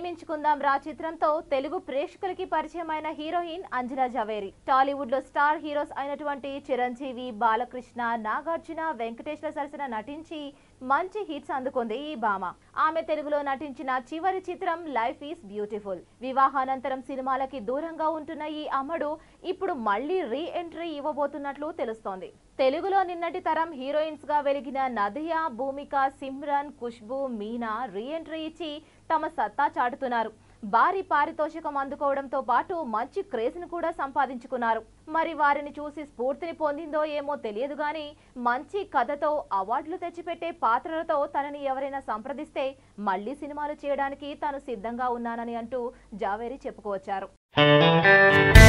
ప్రేమించుకుందాం రా చిత్రంతో తెలుగు ప్రేక్షకులకి పరిచయమైన హీరోయిన్ అంజలా జవేరి టాలీవుడ్ లో స్టార్ హీరోస్ అయినటువంటి చిరంజీవి బాలకృష్ణ నాగార్జున వెంకటేష్ల సరసన నటించి మంచి హిట్స్ అందుకుంది ఈ భామ ఆమె తెలుగులో నటించిన చివరి చిత్రం లైఫ్ ఈస్ బ్యూటిఫుల్ వివాహానంతరం సినిమాలకి దూరంగా ఉంటున్న ఈ అమ్మడు ఇప్పుడు మళ్ళీ రీ ఎంట్రీ ఇవ్వబోతున్నట్లు తెలుస్తోంది తెలుగులో నిన్నటి తరం హీరోయిన్స్ గా వెలిగిన నదియా భూమిక సిమ్రన్ ఖుష్బు మీనా రీ ఎంట్రీ ఇచ్చి తమ సత్తా చాటుతున్నారు భారీ పారితోషికం అందుకోవడంతో పాటు మంచి క్రేజ్ ను కూడా సంపాదించుకున్నారు మరి వారిని చూసి స్ఫూర్తిని పొందిందో ఏమో తెలియదు గాని మంచి కథతో అవార్డులు తెచ్చిపెట్టే పాత్రలతో తనని ఎవరైనా సంప్రదిస్తే మళ్ళీ సినిమాలు చేయడానికి తాను సిద్ధంగా ఉన్నానని అంటూ జావేరి చెప్పుకొచ్చారు